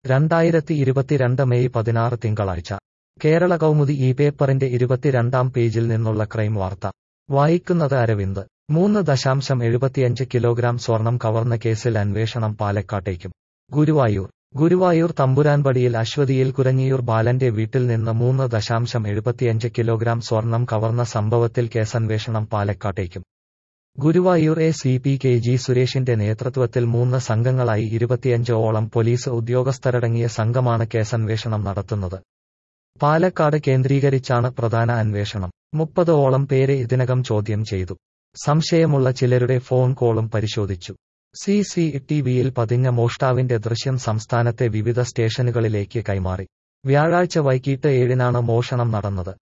രണ്ടായിരത്തി ഇരുപത്തിരണ്ട് മെയ് പതിനാറ് തിങ്കളാഴ്ച കേരള കൗമുദി ഈ പേപ്പറിന്റെ ഇരുപത്തിരണ്ടാം പേജിൽ നിന്നുള്ള ക്രൈം വാർത്ത വായിക്കുന്നത് അരവിന്ദ് മൂന്ന് ദശാംശം എഴുപത്തിയഞ്ച് കിലോഗ്രാം സ്വർണം കവർന്ന കേസിൽ അന്വേഷണം പാലക്കാട്ടേക്കും ഗുരുവായൂർ ഗുരുവായൂർ തമ്പുരാൻപടിയിൽ അശ്വതിയിൽ കുരഞ്ഞിയൂർ ബാലന്റെ വീട്ടിൽ നിന്ന് മൂന്ന് ദശാംശം എഴുപത്തിയഞ്ച് കിലോഗ്രാം സ്വർണം കവർന്ന സംഭവത്തിൽ കേസന്വേഷണം പാലക്കാട്ടേക്കും Guruvayur A C P K G സുരേഷിന്റെ നേതൃത്വത്തിൽ മൂന്ന് സംഘങ്ങളായി ഇരുപത്തിയഞ്ച് ഓളം പോലീസ് ഉദ്യോഗസ്ഥരടങ്ങിയ സംഘമാണ് കേസന്വേഷണം നടത്തുന്നത് പാലക്കാട് കേന്ദ്രീകരിച്ചാണ് പ്രധാന അന്വേഷണം മുപ്പത് ഓളം പേരെ ഇതിനകം ചോദ്യം ചെയ്തു സംശയമുള്ള ചിലരുടെ ഫോൺ കോളും പരിശോധിച്ചു സി സി ടി വിയിൽ പതിഞ്ഞ മോഷ്ടാവിന്റെ ദൃശ്യം സംസ്ഥാനത്തെ വിവിധ സ്റ്റേഷനുകളിലേക്ക് കൈമാറി വ്യാഴാഴ്ച വൈകിട്ട് ഏഴിനാണ് മോഷണം നടന്നത്